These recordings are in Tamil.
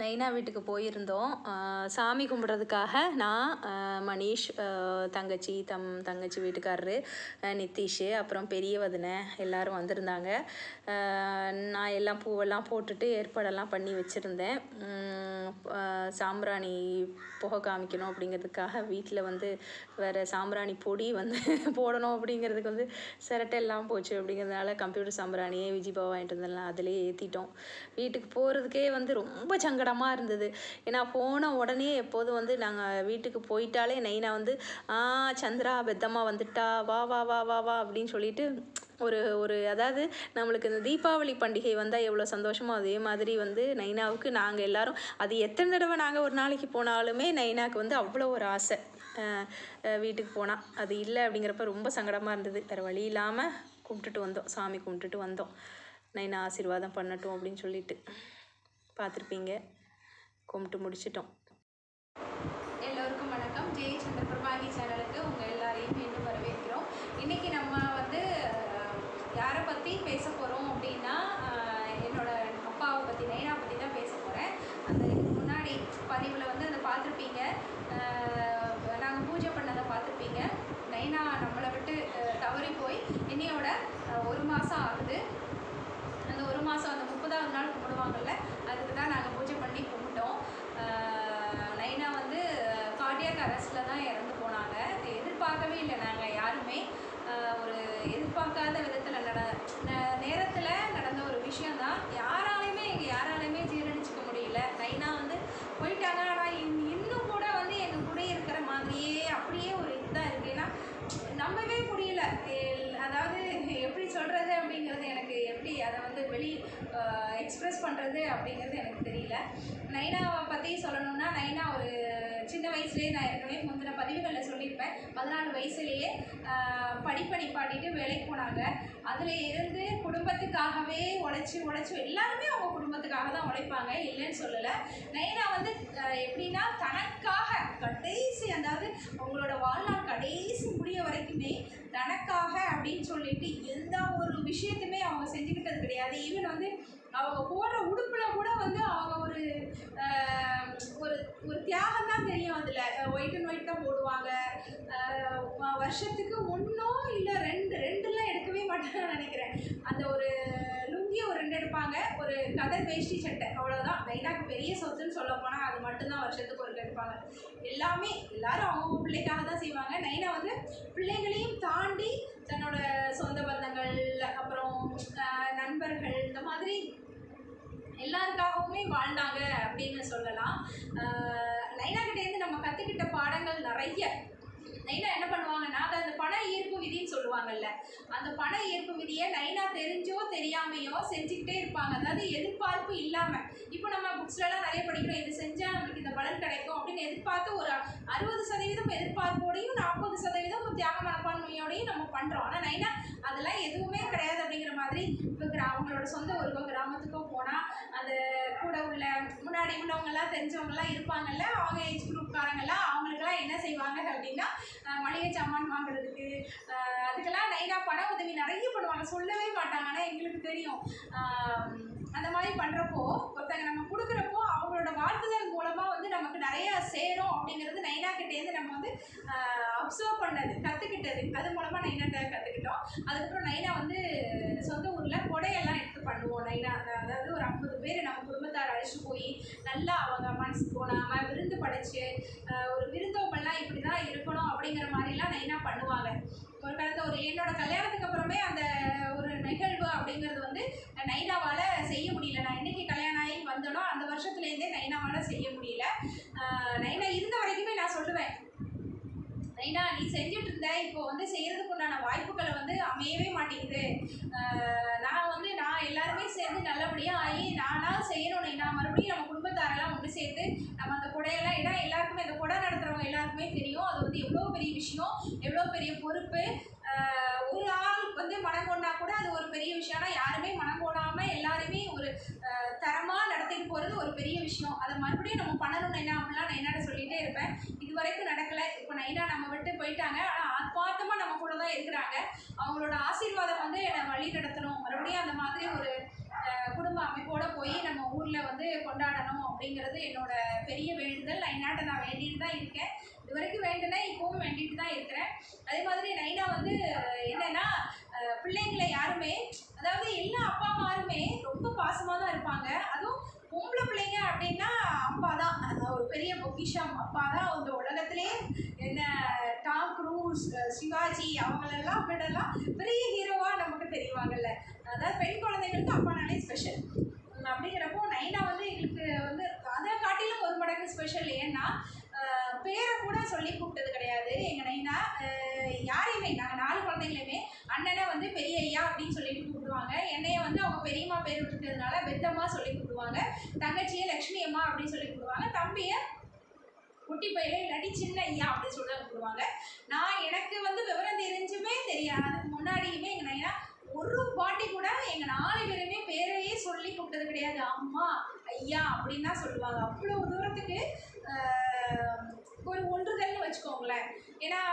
நைனா வீட்டுக்கு போயிருந்தோம் ஆஹ் சாமி கும்பிட்றதுக்காக நான் ஆஹ் மணீஷ் ஆஹ் தங்கச்சி தம் தங்கச்சி வீட்டுக்காரரு ஆஹ் நிதிஷ் அப்புறம் பெரிய வதனை எல்லாரும் வந்திருந்தாங்க ஆஹ் நான் எல்லாம் பூவெல்லாம் போட்டுட்டு ஏற்பாடெல்லாம் பண்ணி வச்சுருந்தேன் சாம்பிராணி புகை காமிக்கணும் அப்படிங்கிறதுக்காக வீட்டில் வந்து வேறு சாம்பிராணி பொடி வந்து போடணும் அப்படிங்கிறதுக்கு வந்து சிரட்டை எல்லாம் போச்சு அப்படிங்கிறதுனால கம்ப்யூட்டர் சாம்பிராணியே விஜிபா வாங்கிட்டு வந்தெல்லாம் அதிலே ஏற்றிட்டோம் வீட்டுக்கு போகிறதுக்கே வந்து ரொம்ப சங்கடமாக இருந்தது ஏன்னா போன உடனே எப்போதும் வந்து நாங்கள் வீட்டுக்கு போயிட்டாலே நைனா வந்து ஆ சந்திரா பெத்தம்மா வந்துட்டா வா வா வா வா வா அப்படின்னு சொல்லிட்டு ஒரு ஒரு அதாவது நம்மளுக்கு இந்த தீபாவளி பண்டிகை வந்தால் எவ்வளோ சந்தோஷமோ அதே மாதிரி வந்து நைனாவுக்கு நாங்கள் எல்லாரும் அது எத்தனை தடவை நாங்கள் ஒரு நாளைக்கு போனாலுமே நைனாவுக்கு வந்து அவ்வளோ ஒரு ஆசை அஹ் அஹ் வீட்டுக்கு போனால் அது இல்லை அப்படிங்கிறப்ப ரொம்ப சங்கடமாக இருந்தது வேறு வழி இல்லாமல் கும்பிட்டுட்டு வந்தோம் சாமி கும்பிட்டுட்டு வந்தோம் நைனா ஆசீர்வாதம் பண்ணட்டும் அப்படின்னு சொல்லிட்டு பார்த்துருப்பீங்க கும்பிட்டு முடிச்சிட்டோம் எல்லோருக்கும் வணக்கம் ஜெய் சந்திரபிரபாகி சேனலுக்கு உங்கள் எல்லாரையும் மீண்டும் வரவேற்கிறோம் இன்றைக்கி நம்ம வந்து அஹ், யாரை பற்றி பேச போகிறோம் அப்படின்னா அஹ், என்னோட அப்பாவை பற்றி நைனா பற்றி தான் பேச போகிறேன் அந்த இதுக்கு முன்னாடி பதிவில் வந்து அதை பார்த்துருப்பீங்க நாங்கள் பூஜை பண்ணதை பார்த்துருப்பீங்க நைனா நம்மளை விட்டு அஹ், தவறி போய் இன்னையோட அஹ், ஒரு மாதம் ஆகுது அந்த ஒரு மாதம் அந்த முப்பதாவது நாள் கும்பிடுவாங்கல்ல அதுக்கு தான் நாங்கள் பூஜை பண்ணி கும்பிட்டோம் ஆஹ் நைனா வந்து கார்டியாக் அரெஸ்டில் தான் இறந்து போனாங்க எதிர்பார்க்கவே இல்லை நாங்கள் யாருமே ஆஹ் ஒரு எதிர்பார்க்காத விதத்தில் நட நேரத்தில் நடந்த ஒரு விஷயந்தான் யாராலையுமே எங்கள் யாராலையுமே ஜீரணிச்சுக்க முடியல நைனா வந்து போயிட்டாங்க ஆனால் இன்னும் கூட வந்து எங்கள் கூட இருக்கிற மாதிரியே அப்படியே ஒரு இதுதான் இருக்குது ஏன்னா நம்பவே முடியல எல்- அதாவது எப்படி சொல்கிறது அப்படிங்கிறது எனக்கு எப்படி அதை வந்து வெளி எக்ஸ்ப்ரெஸ் பண்ணுறது அப்படிங்கிறது எனக்கு தெரியல நைனாவை பற்றி சொல்லணும்னா நைனா ஒரு சின்ன வயசுலேயே நான் ஏற்கனவே முந்தின பதிவுகளில் சொல்லியிருப்பேன் பதினாலு வயசுலேயே ஆஹ், படிப்பை நிப்பாட்டிட்டு வேலைக்கு போனாங்க அதில் இருந்து குடும்பத்துக்காகவே உழைச்சி உழைச்சி எல்லாருமே அவங்க குடும்பத்துக்காக தான் உழைப்பாங்க இல்லைன்னு சொல்லலை நைனா வந்து ஆஹ், எப்படின்னா தனக்காக கடைசி அதாவது அவங்களோட வாழ்நாள் கடைசி முடிய வரைக்குமே தனக்காக அப்படின்னு சொல்லிட்டு எந்த ஒரு விஷயத்தையுமே அவங்க செஞ்சுக்கிட்டது கிடையாது ஈவன் வந்து அவங்க போடுற உடுப்புல கூட வந்து அவங்க ஒரு ஆஹ், ஒரு ஒரு தியாகம் தான் தெரியும் அதில் ஒயிட் அண்ட் ஒயிட் தான் போடுவாங்க ஆஹ், வ- வருஷத்துக்கு ஒன்றோ இல்லை ரெண்டு ரெண்டுலாம் எடுக்கவே மாட்டாங்கன்னு நினைக்கிறேன் அந்த ஒரு லுங்கி ஒரு ரெண்டு எடுப்பாங்க ஒரு கதர் வேஷ்டி சட்டை அவ்வளோதான் நைனாக்கு பெரிய சொத்துன்னு சொல்ல போனால் அது மட்டும்தான் வருஷத்துக்கு ஒரு எடுப்பாங்க எல்லாமே எல்லாரும் அவங்க பிள்ளைக்காக தான் செய்வாங்க நைனா வந்து பிள்ளைகளையும் தாண்டி தன்னோட சொந்த பந்தங்கள் அப்புறம் ஆஹ், நண்பர்கள் இந்த மாதிரி எல்லாருக்காகவுமே வாழ்ந்தாங்க அப்படின்னு சொல்லலாம் ஆஹ், நைனா கிட்டேருந்து நம்ம கற்றுக்கிட்ட பாடங்கள் நிறைய நைனா என்ன பண்ணுவாங்கன்னா அது அந்த பண ஈர்ப்பு விதின்னு சொல்லுவாங்கல்ல அந்த பண ஈர்ப்பு விதியை நைனா தெரிஞ்சோ தெரியாமையோ செஞ்சுக்கிட்டே இருப்பாங்க அதாவது எதிர்பார்ப்பு இல்லாமல் இப்போ நம்ம புக்ஸ்லலாம் நிறைய படிக்கிறோம் இது செஞ்சால் நம்மளுக்கு இந்த பலன் கிடைக்கும் அப்படின்னு எதிர்பார்த்து ஒரு அறுபது சதவீதம் எதிர்பார்ப்போடையும் நாற்பது சதவீதம் தியாக மனப்பான்மையோடையும் நம்ம பண்ணுறோம் ஆனால் நைனா அதெல்லாம் எதுவுமே கிடையாது அப்படிங்கிற மாதிரி இப்போ கிரா அவங்களோட சொந்த ஊருக்கோ கிராமத்துக்கோ போனால் அந்த கூட உள்ள முன்னாடி உள்ளவங்கெல்லாம் தெரிஞ்சவங்கெல்லாம் இருப்பாங்கல்ல அவங்க ஏஜ் குரூப்காரங்கெல்லாம் அவங்களுக்கெல்லாம் என்ன செய்வாங்க அப்படின்னா அஹ், மளிகை சாமான் வாங்குறதுக்கு அஹ், அதுக்கெல்லாம் நைனா பண உதவி நிறைய பண்ணுவாங்க சொல்லவே மாட்டாங்க ஆனால் எங்களுக்கு தெரியும் ஆஹ், அந்த மாதிரி பண்ணுறப்போ ஒருத்தங்க நம்ம கொடுக்குறப்போ அவங்களோட வாழ்த்துதல் மூலமாக வந்து நமக்கு நிறைய சேரும் அப்படிங்கிறது நைனா கிட்டேருந்து நம்ம வந்து அப்சர்வ் பண்ணது கற்றுக்கிட்டது அது மூலமாக நைனாட்ட கற்றுக்கிட்டோம் அதுக்கப்புறம் நைனா வந்து சொந்த ஊரில் கொடையெல்லாம் எடுத்து பண்ணுவோம் நைனா அதாவது ஒரு ஐம்பது பேர் நம்ம குடும்பத்தார் அழைச்சிட்டு போய் நல்லா அவங்க மனசு போனாமல் விருந்து படைச்சு ஆஹ் ஒரு விருந்தோம்பல்லாம் இப்படி தான் இருக்கணும் அப்படிங்கிற மாதிரிலாம் நைனா பண்ணுவாங்க ஒரு காலத்தில் ஒரு என்னோட கல்யாணத்துக்கு அப்புறமே அந்த ஒரு நிகழ்வு அப்படிங்கிறது வந்து நைனாவால் செய்ய முடியல நான் என்னைக்கு கல்யாணம் ஆகி வந்தனோ அந்த வருஷத்துலேருந்தே நைனாவால் செய்ய முடியல ஆஹ் நைனா இருந்த வரைக்குமே நான் சொல்லுவேன் நைனா நீ செஞ்சுட்டு இருந்த இப்போ வந்து செய்யறதுக்கு உண்டான வாய்ப்புகளை வந்து அமையவே மாட்டேங்குது ஆஹ் நான் வந்து நான் எல்லாருமே சேர்ந்து நல்லபடியாக ஆகி நானாக செய்யணும் நைனா மறுபடியும் நம்ம குடும்பத்தாரெல்லாம் ஒன்று சேர்த்து நம்ம அந்த கொடையெல்லாம் ஏன்னா எல்லாருக்குமே அந்த கொடை நடத்துகிறவங்க எல்லாருக்குமே தெரியும் அது வந்து எவ்வளோ பெரிய விஷயம் எவ்வளோ பெரிய பொறுப்பு ஆஹ் ஒரு ஆள் வந்து மனம் கொண்டா கூட அது ஒரு பெரிய விஷயம் ஆனால் யாருமே மனம் போடாமல் எல்லாருமே ஒரு தரமாக நடத்திட்டு போகிறது ஒரு பெரிய விஷயம் அதை மறுபடியும் நம்ம பண்ணணும் நைனா அப்படிலாம் நான் என்னோட சொல்லிகிட்டே இருப்பேன் இது வரைக்கும் நடக்கலை இப்போ நைனா நம்ம விட்டு போயிட்டாங்க ஆனால் ஆத்மார்த்தமாக நம்ம கூட தான் இருக்கிறாங்க அவங்களோட ஆசீர்வாதம் வந்து என்னை வழி நடத்தணும் மறுபடியும் அந்த மாதிரி ஒரு அஹ், குடும்ப அமைப்போட போய் நம்ம ஊரில் வந்து கொண்டாடணும் அப்படிங்கிறது என்னோட பெரிய வேண்டுதல் நைனாட்ட நான் வேண்டிட்டு தான் இருக்கேன் இது வரைக்கும் வேண்டுனேன் இப்போவும் வேண்டிட்டு தான் இருக்கிறேன் அதே மாதிரி நைனா வந்து அஹ், என்னன்னா அஹ், பிள்ளைங்களை யாருமே அதாவது எல்லா அப்பா அம்மாருமே ரொம்ப பாசமாக தான் இருப்பாங்க அதுவும் பொம்பளை பிள்ளைங்க அப்படின்னா அப்பா தான் அது ஒரு பெரிய பொக்கிஷம் அப்பா தான் இந்த உலகத்திலே என்ன டாம் க்ரூஸ் அஹ் சிவாஜி அவங்களெல்லாம் விடலாம் பெரிய ஹீரோவாக நமக்கு தெரிவாங்கல்ல அதாவது பெண் குழந்தைங்களுக்கு அப்பானாலே ஸ்பெஷல் அப்படிங்கிறப்போ நைனா வந்து எங்களுக்கு வந்து அதை காட்டிலும் ஒரு மடங்கு ஸ்பெஷல் ஏன்னா அஹ் பேரை கூட சொல்லி கூப்பிட்டது கிடையாது எங்கள் நைனா அஹ் யாரையுமே நாங்கள் நாலு குழந்தைங்களையுமே அண்ணனை வந்து பெரிய ஐயா அப்படின்னு சொல்லிட்டு கூப்பிடுவாங்க என்னைய வந்து அவங்க பெரியம்மா பேர் விட்டுருக்கிறதுனால பெத்தம்மா சொல்லி கூப்பிடுவாங்க தங்கச்சியை லக்ஷ்மி அம்மா அப்படின்னு சொல்லி கூப்பிடுவாங்க தம்பியை குட்டி பையில இல்லாட்டி சின்ன ஐயா அப்படின்னு சொல்லி தான் கூப்பிடுவாங்க நான் எனக்கு வந்து விவரம் தெரிஞ்சுமே தெரியாது அதுக்கு முன்னாடியுமே எங்கள் நைனா ஒரு வாட்டி கூட எங்கள் நாலு பேருமே பேரையே சொல்லி கூப்பிட்டது கிடையாது அம்மா ஐயா அப்படின்னு தான் சொல்லுவாங்க அவ்வளோ தூரத்துக்கு ஆஹ், ஒரு ஒன்றுதல்னு வச்சுக்கோங்களேன் ஏன்னா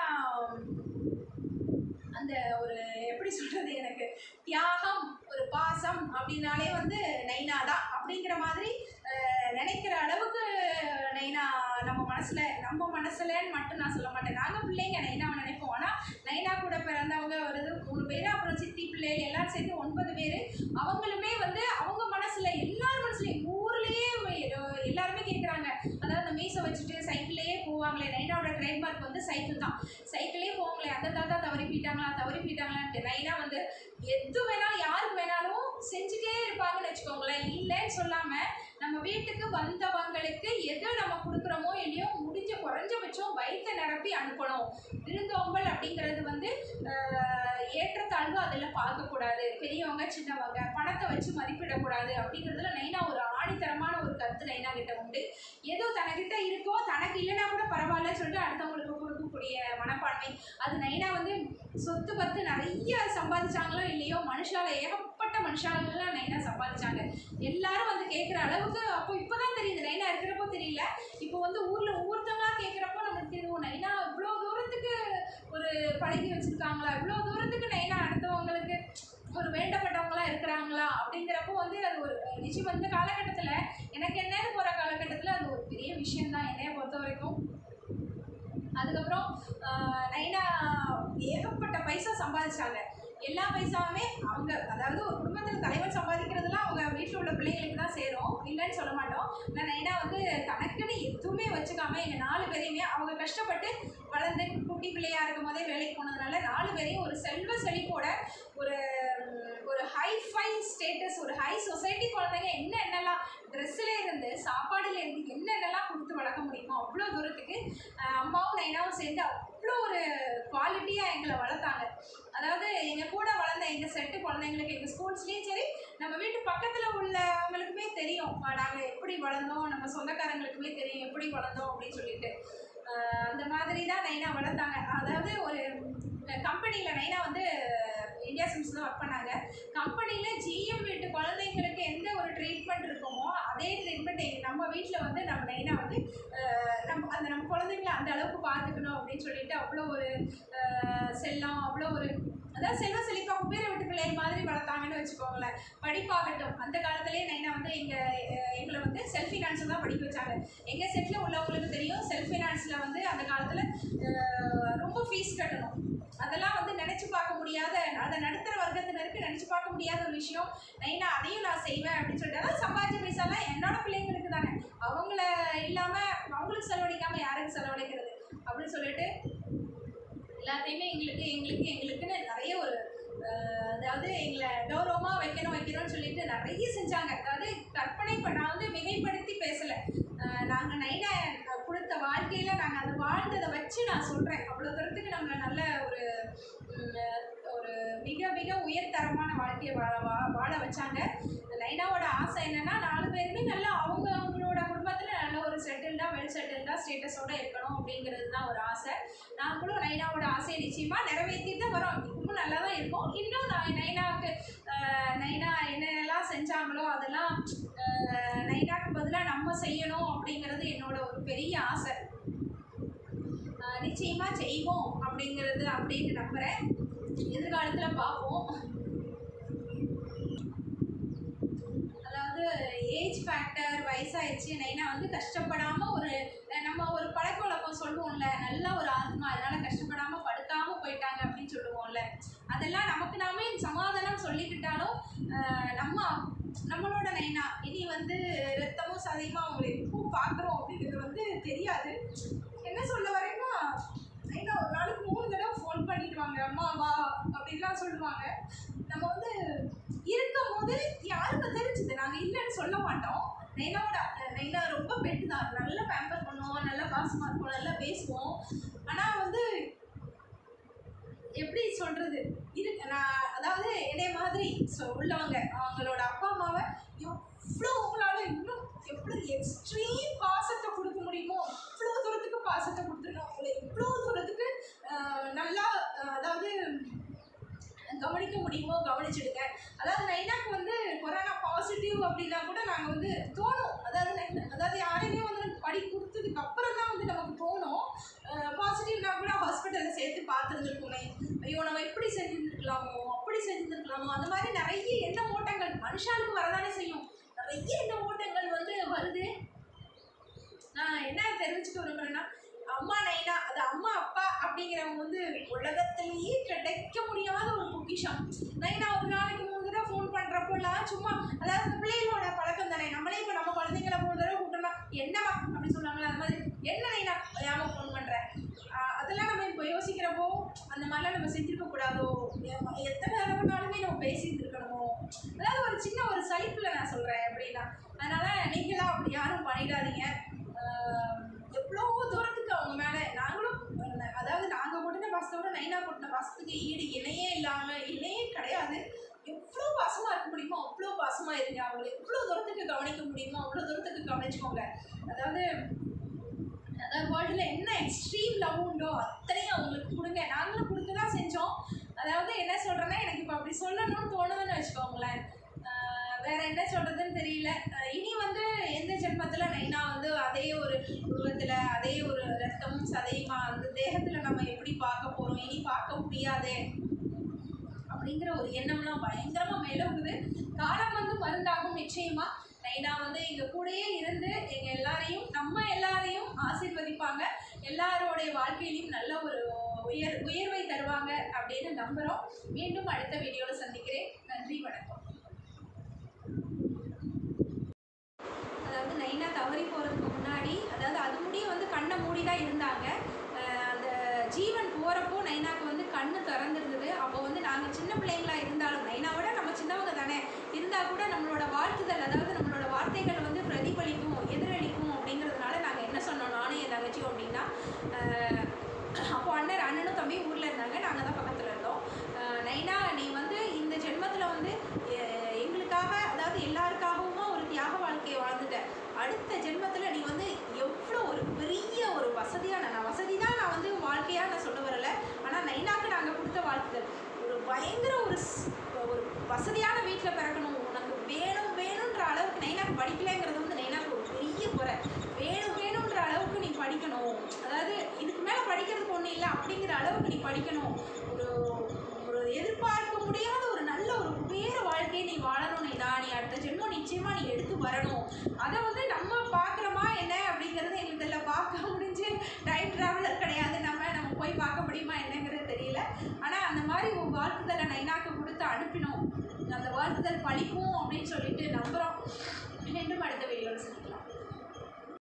அந்த ஒரு எப்படி சொல்கிறது எனக்கு தியாகம் ஒரு பாசம் அப்படின்னாலே வந்து நைனா தான் அப்படிங்கிற மாதிரி அஹ், நினைக்கிற அளவுக்கு நைனா நம்ம மனசில் நம்ம மனசுலன்னு மட்டும் நான் சொல்ல மாட்டேன் நாங்கள் பிள்ளைங்க நைனாவை நினைப்போம் ஆனால் நைனா கூட பிறந்தவங்க ஒரு இது மூணு பேர் அப்புறம் சித்தி பிள்ளைகள் எல்லாரும் சேர்த்து ஒன்பது பேர் அவங்களுமே வந்து அவங்க மனசில் எல்லார் மனசுலையும் ஊர்லேயே எல்லாருமே கேட்குறாங்க அதாவது அந்த மீசை வச்சுட்டு சைக்கிள்லேயே போவாங்களே நைனாவோட ட்ரேட்மார்க் வந்து சைக்கிள் தான் சைக்கிளே போவாங்களே அந்த தாத்தா தவறி போயிட்டாங்களா தவறி போயிட்டாங்களான்ட்டு நைனா வந்து எது வேணாலும் யாருக்கு வேணாலும் செஞ்சுட்டே இருப்பாங்கன்னு வச்சுக்கோங்களேன் இல்லைன்னு சொல்லாமல் நம்ம வீட்டுக்கு வந்தவங்களுக்கு எது நம்ம கொடுக்குறோமோ இல்லையோ முடிஞ்ச குறைஞ்சபட்சம் வயிற்றை நிரப்பி அனுப்பணும் விருந்தோம்பல் அப்படிங்கிறது வந்து ஆஹ், ஏற்றத்தாழ்வு அதில் பார்க்கக்கூடாது பெரியவங்க சின்னவங்க பணத்தை வச்சு மதிப்பிடக்கூடாது அப்படிங்கிறதுல நைனா ஒரு ஆணித்தரமான ஒரு கருத்து நைனா கிட்ட உண்டு ஏதோ தனக்கிட்ட இருக்கோ தனக்கு இல்லைன்னா கூட பரவாயில்லன்னு சொல்லிட்டு அடுத்தவங்களுக்கு கொடுக்கக்கூடிய மனப்பான்மை அது நைனா வந்து சொத்து பத்து நிறைய சம்பாதிச்சாங்களோ இல்லையோ மனுஷால ஏகப்பட்ட மனுஷாலெல்லாம் நைனா சம்பாதிச்சாங்க எல்லாரும் வந்து கேட்குற அளவுக்கு அப்போ இப்போதான் தெரியுது நைனா இருக்கிறப்போ தெரியல இப்போ வந்து ஊரில் ஒவ்வொருத்தவங்களா கேட்குறப்போ நமக்கு தெரியும் நைனா இவ்வளோ தூரத்துக்கு ஒரு பழகி வச்சுருக்காங்களா இவ்வளோ தூரத்துக்கு நைனா அடுத்தவங்களுக்கு ஒரு வேண்டப்பட்டவங்களா இருக்கிறாங்களா அப்படிங்கிறப்போ வந்து அது ஒரு நிச்சயம் இந்த காலகட்டத்தில் எனக்கு என்னன்னு போகிற காலகட்டத்தில் அது ஒரு பெரிய விஷயம்தான் என்னைய பொறுத்த வரைக்கும் அதுக்கப்புறம் ஆஹ், நைனா ஏகப்பட்ட பைசா சம்பாதிச்சாங்க எல்லா பைசாவுமே அவங்க அதாவது ஒரு குடும்பத்தில் தலைவர் சம்பாதிக்கிறதுலாம் அவங்க வீட்டில் உள்ள பிள்ளைங்களுக்கு தான் சேரும் இல்லைன்னு சொல்ல மாட்டோம் நான் நைனா வந்து தனக்குன்னு எதுவுமே வச்சுக்காம எங்கள் நாலு பேரையுமே அவங்க கஷ்டப்பட்டு வளர்ந்து குட்டி பிள்ளையா இருக்கும் போதே வேலைக்கு போனதுனால நாலு பேரையும் ஒரு செல்வ செழிப்போட ஒரு உம், ஒரு ஹை ஃபை ஸ்டேட்டஸ் ஒரு ஹை சொசைட்டி குழந்தைங்க என்ன என்னெல்லாம் ட்ரெஸ்ஸில் இருந்து சாப்பாடுல இருந்து என்னென்னலாம் கொடுத்து வளர்க்க முடியுமோ அவ்வளோ தூரத்துக்கு ஆஹ், அம்மாவும் நைனாவும் சேர்ந்து அவ்வளோ ஒரு குவாலிட்டியாக எங்களை வளர்த்தாங்க அதாவது எங்கள் கூட வளர்ந்த எங்கள் செட்டு குழந்தைங்களுக்கு எங்கள் ஸ்கூல்ஸ்லேயும் சரி நம்ம வீட்டு பக்கத்தில் உள்ளவங்களுக்குமே தெரியும் நாங்கள் எப்படி வளர்ந்தோம் நம்ம சொந்தக்காரங்களுக்குமே தெரியும் எப்படி வளர்ந்தோம் அப்படின்னு சொல்லிட்டு ஆஹ், அந்த மாதிரி தான் நைனா வளர்த்தாங்க அதாவது ஒரு கம்பெனியில் நைனா வந்து இந்தியா சிம்ஸ் தான் ஒர்க் பண்ணாங்க கம்பெனியில் ஜிஎம் வீட்டு குழந்தைங்களுக்கு எந்த ஒரு ட்ரீட்மெண்ட் இருக்குமோ அதே ட்ரீட்மெண்ட் நம்ம வீட்டில் வந்து நம்ம நைனா வந்து அஹ், நம்ம அந்த நம்ம குழந்தைங்கள அந்த அளவுக்கு பார்த்துக்கணும் அப்படின்னு சொல்லிட்டு அவ்வளோ ஒரு அஹ், செல்லம் அவ்வளோ ஒரு அதாவது செல்வ செழிப்பா குபேர வீட்டு பிள்ளைகள் மாதிரி வளர்த்தாங்கன்னு வச்சுக்கோங்களேன் படிப்பாகட்டும் அந்த காலத்திலேயே நைனா வந்து எங்கள் எங்களை வந்து செல்ஃப் ஃபினான்ஸில் தான் படிக்க வச்சாங்க எங்கள் செட்டில் உள்ளவங்களுக்கு தெரியும் செல்ஃப் ஃபினான்ஸில் வந்து அந்த காலத்தில் ரொம்ப ஃபீஸ் கட்டணும் அதெல்லாம் வந்து நினச்சி பார்க்க முடியாத அதை நடுத்தர வர்க்கத்தினருக்கு நினச்சி பார்க்க முடியாத ஒரு விஷயம் நைனா அதையும் நான் செய்வேன் அப்படின்னு சொல்லிட்டு அதாவது சம்பாதிச்ச பைசாலாம் என்னோட பிள்ளைங்களுக்கு தானே அவங்கள இல்லாமல் அவங்களுக்கு செலவழிக்காமல் யாருக்கு செலவழிக்கிறது அப்படின்னு சொல்லிட்டு எல்லாத்தையுமே எங்களுக்கு எங்களுக்கு எங்களுக்குன்னு நிறைய ஒரு அஹ், அதாவது எங்களை கௌரவமாக வைக்கணும் வைக்கணும்னு சொல்லிட்டு நிறைய செஞ்சாங்க அதாவது கற்பனை பண்ண நான் வந்து மிகைப்படுத்தி பேசலை நாங்கள் நைனா கொடுத்த வாழ்க்கையில் நாங்கள் அதை வாழ்ந்ததை வச்சு நான் சொல்கிறேன் அவ்வளோ தூரத்துக்கு நம்மளை நல்ல ஒரு உம், ஒரு மிக மிக உயர்தரமான வாழ்க்கையை வாழ வா- வாழ வச்சாங்க நைனாவோட ஆசை என்னன்னா நாலு பேருமே நல்லா அவங்க அவங்களோட குடும்பத்தில் நல்ல ஒரு செட்டில்டாக வெல் செட்டில்டாக ஸ்டேட்டஸோட இருக்கணும் அப்படிங்கிறது தான் ஒரு ஆசை நாங்களும் நைனாவோட ஆசையை நிச்சயமாக நிறைவேற்றிட்டு தான் வரோம் இப்பவும் நல்லா தான் இருக்கும் இன்னும் நான் நைனாவுக்கு ஆஹ், நைனா என்னென்னலாம் செஞ்சாங்களோ அதெல்லாம் ஆஹ், நைனாக்கு பதிலாக நம்ம செய்யணும் அப்படிங்கிறது என்னோட ஒரு பெரிய ஆசை ஆஹ், நிச்சயமா செய்வோம் அப்படிங்கிறது அப்படின்னு நம்புகிறேன் எதிர்காலத்தில் பார்ப்போம் ஃபேக்டர் வயசாயிடுச்சு நைனா வந்து கஷ்டப்படாமல் ஒரு அஹ் நம்ம ஒரு பழக்க வழக்கம் சொல்லுவோம்ல நல்ல ஒரு ஆத்மா அதனால கஷ்டப்படாமல் படுக்காம போயிட்டாங்க அப்படின்னு சொல்லுவோம்ல அதெல்லாம் நமக்கு நாமே சமாதானம் சொல்லிக்கிட்டாலும் அஹ் நம்ம நம்மளோட நைனா இனி வந்து ரத்தமும் சதையுமா அவங்களை எப்போ பார்க்குறோம் அப்படிங்கிறது வந்து தெரியாது என்ன சொல்ல வரேன்னா நைனா ஒரு நாளைக்கு மூணு தடவை ஃபோன் பண்ணிடுவாங்க அம்மா வா அப்படின்லாம் சொல்லுவாங்க நம்ம வந்து இருக்கும் போது யாருக்கு தெரிஞ்சுது நாங்கள் இல்லைன்னு சொல்ல மாட்டோம் நைனாவோட அஹ் நைனா ரொம்ப பெட்டு தான் நல்லா பேம்பர் பண்ணுவோம் நல்லா பாசமாக இருப்போம் நல்லா பேசுவோம் ஆனால் வந்து எப்படி சொல்றது இருக்கு நான் அதாவது என்னை மாதிரி சொ- உள்ளவங்க அவங்களோட அப்பா அம்மாவை எவ்வளோ உங்களால இன்னும் எவ்வளோ எக்ஸ்ட்ரீம் பாசத்தை கொடுக்க முடியுமோ அவ்வளோ தூரத்துக்கு பாசத்தை கொடுத்துருங்க அவங்களை எவ்வளோ தூரத்துக்கு ஆஹ், நல்லா ஆஹ், அதாவது கவனிக்க முடியுமோ கவனிச்சிடுங்க அதாவது நைனாக்கு வந்து கொரோனா பாசிட்டிவ் அப்படின்னா கூட நாங்கள் வந்து தோணும் அதாவது நைனா- அதாவது யாரையுமே வந்து நமக்கு படி கொடுத்ததுக்கு அப்புறம் தான் வந்து நமக்கு தோணும் பாசிட்டிவ்னா கூட ஹாஸ்பிட்டலில் சேர்த்து பார்த்துருந்துருக்கோமே ஐயோ நம்ம இப்படி செஞ்சுருக்கலாமோ அப்படி செஞ்சுருக்கலாமோ அந்த மாதிரி நிறைய எண்ண ஓட்டங்கள் மனுஷாளுக்கு வரதானே செய்யும் நிறைய எண்ண ஓட்டங்கள் வந்து வருது நான் என்ன தெரிவிச்சுக்க விரும்புகிறேன்னா அம்மா நைனா அது அம்மா அப்பா அப்படிங்கிறவங்க வந்து உலகத்திலேயே கிடைக்க முடியாத ஒரு பொக்கிஷம் நைனா ஒரு நாளைக்கு மூணு தடவை ஃபோன் பண்ணுறப்போலாம் சும்மா அதாவது இந்த பிள்ளைகளோட பழக்கம் தானே நம்மளே இப்போ நம்ம குழந்தைங்கள மூணு தடவை கூப்பிட்டோம்னா என்னம்மா அப்படி சொல்லுவாங்களே அது மாதிரி என்ன நைனா ஏமா ஃபோன் பண்ணுறேன் அதெல்லாம் நம்ம இப்போ யோசிக்கிறப்போ அந்த மாதிரிலாம் நம்ம செஞ்சிருக்க கூடாதோ எ- எத்தனை தடவைனாலுமே நம்ம பேசிட்டு இருக்கணுமோ அதாவது ஒரு சின்ன ஒரு சலிப்பில் நான் சொல்கிறேன் அப்படின்னா அதனால் நீங்களாம் அப்படி யாரும் பண்ணிடாதீங்க ஆஹ் எவ்வளோ தூரத்துக்கு அவங்க மேலே நாங்களும் அஹ் அதாவது நாங்கள் கொட்டின பாசத்தோட நைனா கொட்டின பாசத்துக்கு ஈடு இணையே இல்லாமல் இணையே கிடையாது எவ்வளோ பாசமாக இருக்க முடியுமோ அவ்வளோ பாசமாக இருங்க அவங்களை எவ்வளோ தூரத்துக்கு கவனிக்க முடியுமோ அவ்வளோ தூரத்துக்கு கவனிச்சுக்கோங்க அதாவது அதாவது வேர்ல்டில் என்ன எக்ஸ்ட்ரீம் லவ் உண்டோ அத்தனையும் அவங்களுக்கு கொடுங்க நாங்களும் கொடுக்க தான் செஞ்சோம் அதாவது என்ன சொல்கிறேன்னா எனக்கு இப்போ அப்படி சொல்லணும்னு தோணுதுன்னு வச்சுக்கோங்களேன் ஆஹ் வேற என்ன சொல்கிறதுன்னு தெரியல ஆஹ் இனி வந்து எந்த ஜென்மத்தில் நைனா வந்து அதே ஒரு உருவத்தில் அதே ஒரு ரத்தமும் சதையுமா அந்த தேகத்தில் நம்ம எப்படி பார்க்க போகிறோம் இனி பார்க்க முடியாதே அப்படிங்கிற ஒரு எண்ணம்லாம் பயங்கரமாக மேலோகுது காலம் வந்து மருந்தாகும் நிச்சயமா நைனா வந்து எங்கள் கூடயே இருந்து எங்கள் எல்லாரையும் நம்ம எல்லாரையும் ஆசீர்வதிப்பாங்க எல்லாரோடைய வாழ்க்கையிலையும் நல்ல ஒரு உயர் உயர்வை தருவாங்க அப்படின்னு நம்புகிறோம் மீண்டும் அடுத்த வீடியோவில் சந்திக்கிறேன் நன்றி வணக்கம் அதாவது நைனா தவறி போகிறதுக்கு முன்னாடி அதாவது அது முடிய வந்து கண்ணை மூடி தான் இருந்தாங்க அஹ் அந்த ஜீவன் போகிறப்போ நைனாக்கு வந்து கண்ணு திறந்துருந்தது அப்போ வந்து நாங்கள் சின்ன பிள்ளைங்களா இருந்தாலும் நைனாவோட நம்ம சின்னவங்க தானே இருந்தால் கூட நம்மளோட வாழ்த்துதல் அதாவது நம்மளோட வார்த்தைகள் வந்து பிரதிபலிக்கும் எதிரொலிக்கும் அப்படிங்கிறதுனால நாங்கள் என்ன சொன்னோம் நானும் என் தங்கச்சியும் அப்படின்னா அஹ் அப்போ அண்ணன் அண்ணனும் தம்பியும் ஊரில் இருந்தாங்க நாங்கள் தான் பக்கத்தில் இருந்தோம் அஹ் நைனா நீ வந்து இந்த ஜென்மத்தில் வந்து எ- எங்களுக்காக அதாவது எல்லாருக்காகவும் ஒரு தியாக வாழ்க்கையை வாழ்ந்துட்ட அடுத்த ஜென்மத்தில் நீ வந்து எவ்வளோ ஒரு பெரிய ஒரு வசதியான நான் வசதி தான் நான் வந்து வாழ்க்கையாக நான் சொல்ல வரல ஆனால் நைனாக்கு நாங்கள் கொடுத்த வாழ்த்துதல் ஒரு பயங்கர ஒரு ஸ்- ஒரு வசதியான வீட்டில் பிறக்கணும் உனக்கு வேணும் வேணுன்ற அளவுக்கு நைனாக்கு படிக்கலைங்கிறது வந்து நைனாக்கு ஒரு பெரிய குறை வேணும் வேணுன்ற அளவுக்கு நீ படிக்கணும் அதாவது இதுக்கு மேலே படிக்கிறதுக்கு ஒன்றும் இல்லை அப்படிங்கிற அளவுக்கு நீ படிக்கணும் ஒரு ஒரு எதிர்பார்க்க முடியாத ஒரு நல்ல ஒரு குபேர வாழ்க்கையை நீ வாழணும் நைனா நீ அடுத்த ஜென்மம் நிச்சயமாக நீ எடுத்து வரணும் அதை வந்து நம்ம பார்க்குறோமா என்ன அப்படிங்கிறது எங்களுக்கு இதில் பார்க்க முடிஞ்சு டைம் ட்ராவலர் கிடையாது நம்ம நம்ம போய் பார்க்க முடியுமா என்னங்கிறது தெரியல ஆனால் அந்த மாதிரி ஒரு வாழ்த்துதலை நைனாக்கு கொடுத்து அனுப்பினோம் அந்த வாழ்த்துதல் பழிக்கும் அப்படின்னு